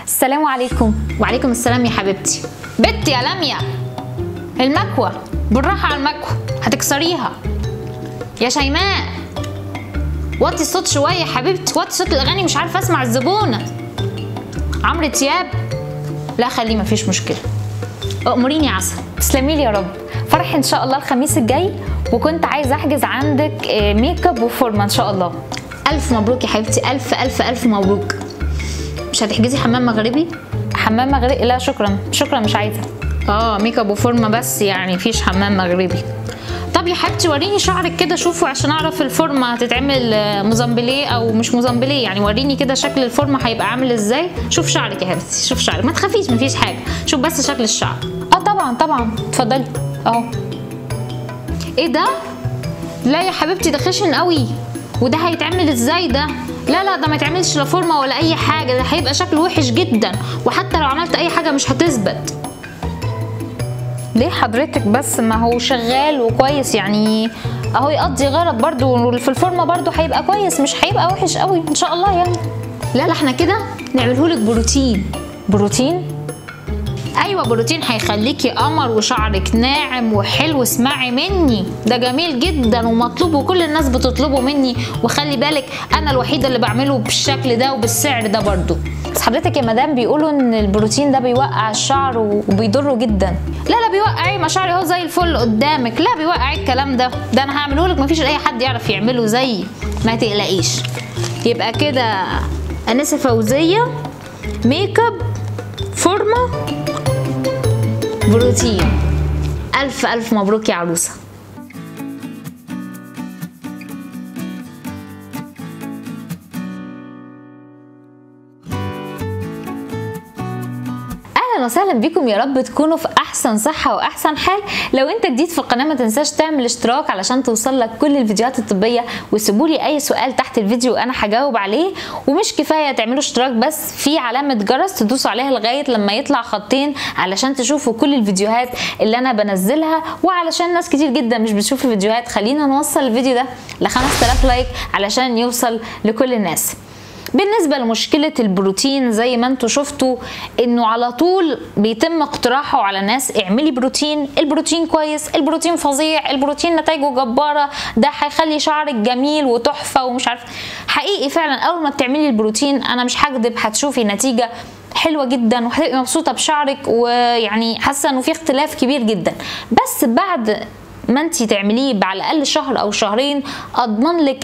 السلام عليكم وعليكم السلام يا حبيبتي بنتي يا لميا المكوة بالراحة على المكوة هتكسريها يا شيماء وطي الصوت شوية يا حبيبتي وطي صوت الأغاني مش عارفة أسمع الزبونة عمرو دياب لا خليه مفيش مشكلة أموريني يا عسل تسلمي لي يا رب فرح ان شاء الله الخميس الجاي وكنت عايزه احجز عندك آه، ميك اب وفورمه ان شاء الله ألف مبروك يا حبيبتي ألف ألف ألف مبروك مش هتحجزي حمام مغربي؟ حمام مغربي لا شكرا شكرا مش عايزه اه ميك اب وفورمه بس يعني مفيش حمام مغربي طب يا حبيبتي وريني شعرك كده شوفوا عشان اعرف الفورمه هتتعمل آه، موزامبليه او مش موزامبليه يعني وريني كده شكل الفورمه هيبقى عامل ازاي شوف شعرك يا حبيبتي شوف شعرك ما تخافيش مفيش حاجه شوف بس شكل الشعر اه طبعا طبعا اتفضلي اهو ايه ده لا يا حبيبتي ده خشن قوي وده هيتعمل ازاي ده لا لا ده ما يتعملش لا فورمه ولا اي حاجه ده هيبقى شكله وحش جدا وحتى لو عملت اي حاجه مش هتثبت ليه حضرتك بس ما هو شغال وكويس يعني اهو يقضي غرض برضو في الفورمه برضو هيبقى كويس مش هيبقى وحش قوي ان شاء الله يعني لا لا احنا كده نعملهولك بروتين بروتين ايوه بروتين هيخليكي قمر وشعرك ناعم وحلو اسمعي مني ده جميل جدا ومطلوب وكل الناس بتطلبه مني وخلي بالك انا الوحيده اللي بعمله بالشكل ده وبالسعر ده برضو بس حضرتك يا مدام بيقولوا ان البروتين ده بيوقع الشعر وبيضره جدا لا لا بيوقع ايه ما شعري اهو زي الفل قدامك لا بيوقع إيه الكلام ده ده انا هعمله لك مفيش اي حد يعرف يعمله زيي ما تقلقيش يبقى كده انسه فوزيه ميك اب فورمه بروتين الف الف مبروك يا عروسه اهلا وسهلا بيكم يا رب تكونوا في احسن صحه واحسن حال لو انت جديد في القناه ما تنساش تعمل اشتراك علشان توصل لك كل الفيديوهات الطبيه وسيبوا لي اي سؤال تحت الفيديو وانا هجاوب عليه ومش كفايه تعملوا اشتراك بس في علامه جرس تدوسوا عليها لغايه لما يطلع خطين علشان تشوفوا كل الفيديوهات اللي انا بنزلها وعلشان ناس كتير جدا مش بتشوف الفيديوهات خلينا نوصل الفيديو ده ل 5000 لايك علشان يوصل لكل الناس بالنسبة لمشكلة البروتين زي ما انتوا شفتوا انه على طول بيتم اقتراحه على ناس اعملي بروتين البروتين كويس البروتين فظيع البروتين نتائجه جبارة ده هيخلي شعرك جميل وتحفة ومش عارف حقيقي فعلا اول ما بتعملي البروتين انا مش هكدب هتشوفي نتيجة حلوه جدا وهتبقي مبسوطه بشعرك ويعني حاسه انه في اختلاف كبير جدا بس بعد ما انت تعمليه على الاقل شهر او شهرين اضمن لك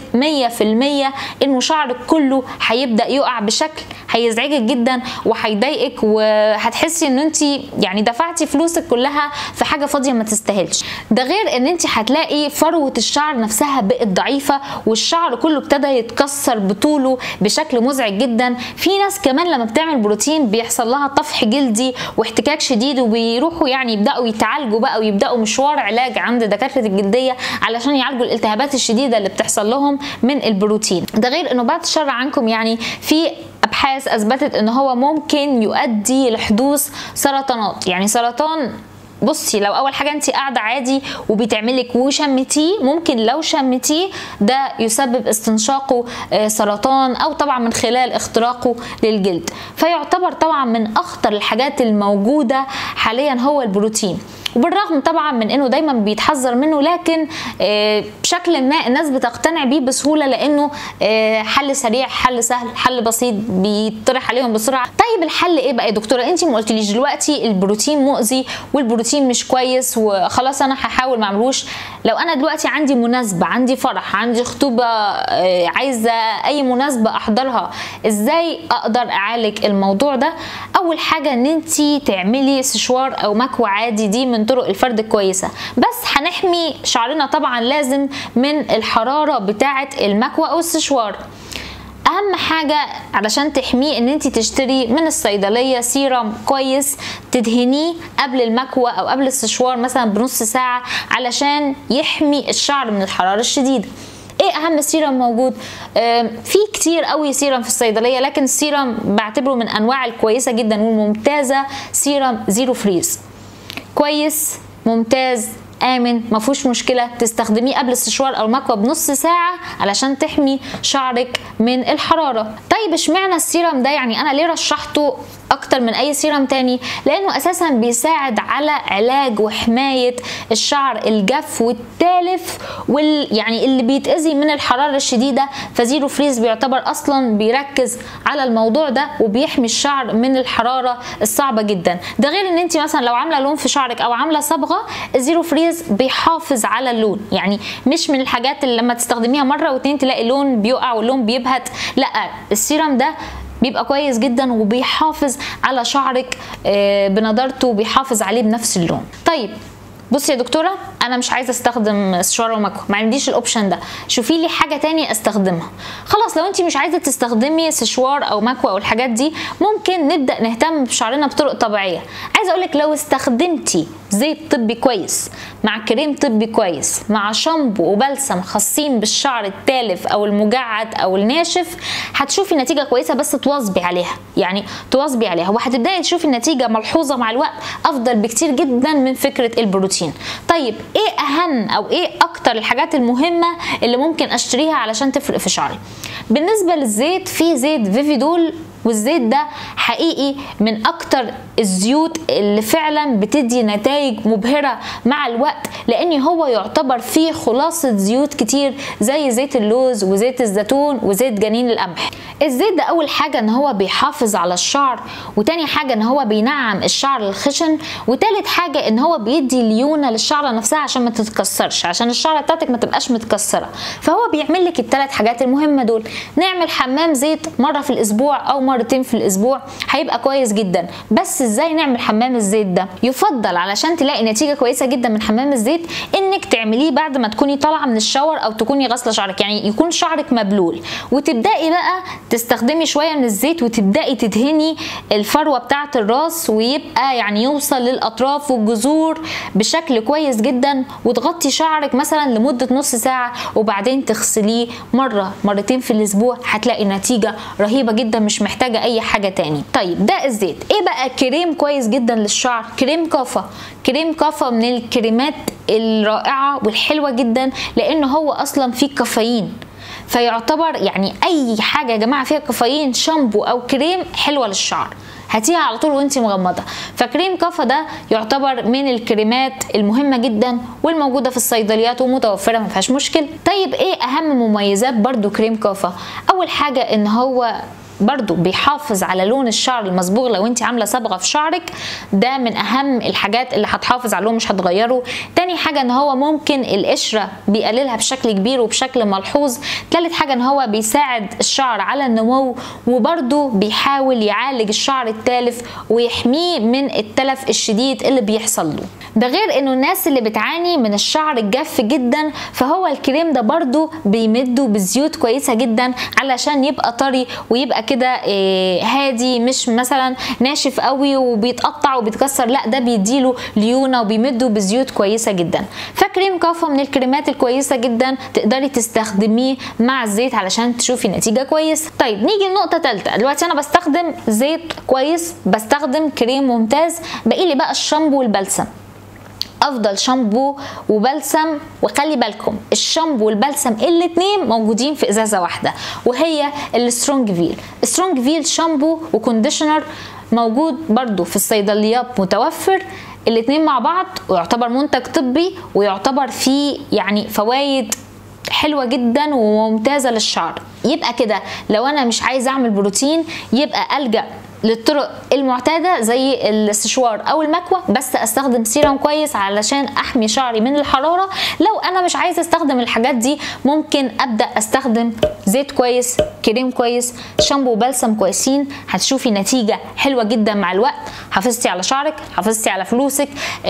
100% انه شعرك كله هيبدا يقع بشكل هيزعجك جدا وهيضايقك وهتحسي ان انت يعني دفعتي فلوسك كلها في حاجه فاضيه ما تستاهلش ده غير ان انت هتلاقي فروه الشعر نفسها بقت ضعيفه والشعر كله ابتدى يتكسر بطوله بشكل مزعج جدا في ناس كمان لما بتعمل بروتين بيحصل لها طفح جلدي واحتكاك شديد وبيروحوا يعني يبداوا يتعالجوا بقى ويبداوا مشوار علاج عند دكاتره الجلديه علشان يعالجوا الالتهابات الشديده اللي بتحصل لهم من البروتين ده غير انه بعد الشر عنكم يعني في ابحاث اثبتت ان هو ممكن يؤدي لحدوث سرطانات يعني سرطان بصي لو اول حاجه انت قاعده عادي وبتعملك وشمتيه ممكن لو شمتيه ده يسبب استنشاقه آه، سرطان او طبعا من خلال اختراقه للجلد فيعتبر طبعا من اخطر الحاجات الموجوده حاليا هو البروتين وبالرغم طبعا من انه دايما بيتحذر منه لكن آه، بشكل ما الناس بتقتنع بيه بسهوله لانه آه، حل سريع حل سهل حل بسيط بيطرح عليهم بسرعه طيب الحل ايه بقى يا دكتوره انت ما قلتليش دلوقتي البروتين مؤذي والبروتين مش كويس وخلاص انا هحاول ما اعملوش لو انا دلوقتي عندي مناسبه عندي فرح عندي خطوبه آه، عايزه اي مناسبه احضرها ازاي اقدر اعالج الموضوع ده اول حاجه ان انت تعملي سشوار او مكوى عادي دي من طرق الفرد الكويسه بس هنحمي شعرنا طبعا لازم من الحراره بتاعه المكوى او السشوار اهم حاجه علشان تحميه ان انت تشتري من الصيدليه سيرم كويس تدهنيه قبل المكوى او قبل السشوار مثلا بنص ساعه علشان يحمي الشعر من الحراره الشديده ايه اهم سيرم موجود آم، في كتير قوي سيرم في الصيدليه لكن السيرم بعتبره من انواع الكويسه جدا والممتازه سيرم زيرو فريز كويس ممتاز امن ما فيهوش مشكله تستخدميه قبل السشوار او المكوى بنص ساعه علشان تحمي شعرك من الحراره طيب اشمعنى السيرم ده يعني انا ليه رشحته اكتر من اي سيرم تاني لانه اساسا بيساعد على علاج وحمايه الشعر الجاف والتالف وال يعني اللي بيتاذي من الحراره الشديده فزيرو فريز بيعتبر اصلا بيركز على الموضوع ده وبيحمي الشعر من الحراره الصعبه جدا ده غير ان انت مثلا لو عامله لون في شعرك او عامله صبغه الزيرو فريز بيحافظ على اللون يعني مش من الحاجات اللي لما تستخدميها مره واتنين تلاقي اللون بيقع واللون بيبهت لا السيرم ده بيبقى كويس جدا وبيحافظ على شعرك بنضارته وبيحافظ عليه بنفس اللون طيب بصي يا دكتوره انا مش عايزه استخدم سشوار ومكوى ما عنديش الاوبشن ده شوفي لي حاجه تاني استخدمها خلاص لو انت مش عايزه تستخدمي سشوار او مكوى او الحاجات دي ممكن نبدا نهتم بشعرنا بطرق طبيعيه عايزه اقولك لو استخدمتي زيت طبي كويس مع كريم طبي كويس مع شامبو وبلسم خاصين بالشعر التالف او المجعد او الناشف هتشوفي نتيجه كويسه بس تواظبي عليها يعني تواظبي عليها وهتبداي تشوفي النتيجه ملحوظه مع الوقت افضل بكتير جدا من فكره البروتين طيب ايه اهم او ايه اكتر الحاجات المهمه اللي ممكن اشتريها علشان تفرق في شعري بالنسبه للزيت في زيت فيفيدول والزيت ده حقيقي من اكتر الزيوت اللي فعلا بتدي نتائج مبهرة مع الوقت لان هو يعتبر فيه خلاصة زيوت كتير زي زيت اللوز وزيت الزيتون وزيت جنين القمح الزيت ده اول حاجة ان هو بيحافظ على الشعر وتاني حاجة ان هو بينعم الشعر الخشن وتالت حاجة ان هو بيدي ليونة للشعرة نفسها عشان ما تتكسرش عشان الشعرة بتاعتك ما تبقاش متكسرة فهو بيعمل لك الثلاث حاجات المهمة دول نعمل حمام زيت مرة في الاسبوع او مرتين في الاسبوع هيبقى كويس جدا بس ازاي نعمل حمام الزيت ده يفضل علشان تلاقي نتيجه كويسه جدا من حمام الزيت انك تعمليه بعد ما تكوني طالعه من الشاور او تكوني غاسله شعرك يعني يكون شعرك مبلول وتبداي بقى تستخدمي شويه من الزيت وتبداي تدهني الفروه بتاعه الراس ويبقى يعني يوصل للاطراف والجذور بشكل كويس جدا وتغطي شعرك مثلا لمده نص ساعه وبعدين تغسليه مره مرتين في الاسبوع هتلاقي نتيجه رهيبه جدا مش محتاجه اي حاجه تاني طيب ده الزيت ايه بقى كريم كويس جدا للشعر كريم كافا كريم كافا من الكريمات الرائعه والحلوه جدا لان هو اصلا فيه كافيين فيعتبر يعني اي حاجه يا جماعه فيها كافيين شامبو او كريم حلوه للشعر هاتيها على طول وانت مغمضه فكريم كافا ده يعتبر من الكريمات المهمه جدا والموجوده في الصيدليات ومتوفره ما فيهاش مشكله طيب ايه اهم مميزات برضو كريم كافا اول حاجه ان هو برضو بيحافظ على لون الشعر المصبوغ لو انت عامله صبغه في شعرك ده من اهم الحاجات اللي هتحافظ على اللون مش هتغيره تاني حاجه ان هو ممكن القشره بيقللها بشكل كبير وبشكل ملحوظ تالت حاجه ان هو بيساعد الشعر على النمو وبرضو بيحاول يعالج الشعر التالف ويحميه من التلف الشديد اللي بيحصل له ده غير انه الناس اللي بتعاني من الشعر الجاف جدا فهو الكريم ده برضو بيمده بزيوت كويسه جدا علشان يبقى طري ويبقى كده هادي مش مثلا ناشف قوي وبيتقطع وبيتكسر لا ده بيديله ليونه وبيمده بزيوت كويسه جدا فكريم كافا من الكريمات الكويسه جدا تقدري تستخدميه مع الزيت علشان تشوفي نتيجه كويسه طيب نيجي لنقطه ثالثه دلوقتي انا بستخدم زيت كويس بستخدم كريم ممتاز باقي لي بقى الشامبو والبلسم افضل شامبو وبلسم وخلي بالكم الشامبو والبلسم الاتنين موجودين في ازازه واحده وهي السترونج فيل سترونج فيل شامبو وكونديشنر موجود برضو في الصيدليات متوفر الاتنين مع بعض ويعتبر منتج طبي ويعتبر فيه يعني فوائد حلوه جدا وممتازه للشعر يبقى كده لو انا مش عايزه اعمل بروتين يبقى الجا للطرق المعتادة زي السشوار أو المكوى بس أستخدم سيرم كويس علشان أحمي شعري من الحرارة لو أنا مش عايزة أستخدم الحاجات دي ممكن أبدأ أستخدم زيت كويس كريم كويس شامبو وبلسم كويسين هتشوفي نتيجة حلوة جدا مع الوقت حافظتي على شعرك حافظتي على فلوسك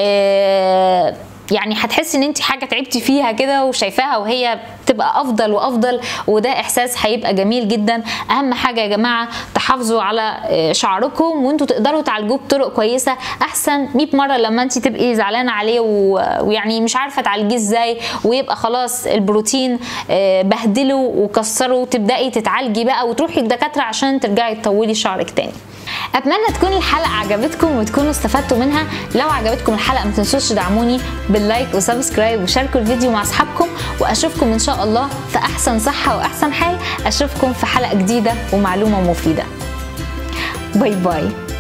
آه يعني هتحسي ان انت حاجه تعبتي فيها كده وشايفاها وهي تبقى افضل وافضل وده احساس هيبقى جميل جدا اهم حاجه يا جماعه تحافظوا على شعركم وانتوا تقدروا تعالجوه بطرق كويسه احسن 100 مره لما انت تبقي زعلانه عليه ويعني مش عارفه تعالجيه ازاي ويبقى خلاص البروتين بهدله وكسره وتبداي تتعالجي بقى وتروحي الدكاتره عشان ترجعي تطولي شعرك تاني اتمنى تكون الحلقه عجبتكم وتكونوا استفدتوا منها لو عجبتكم الحلقه ما تنسوش تدعموني باللايك وسبسكرايب وشاركوا الفيديو مع اصحابكم واشوفكم ان شاء الله في احسن صحه واحسن حال اشوفكم في حلقه جديده ومعلومه مفيده باي باي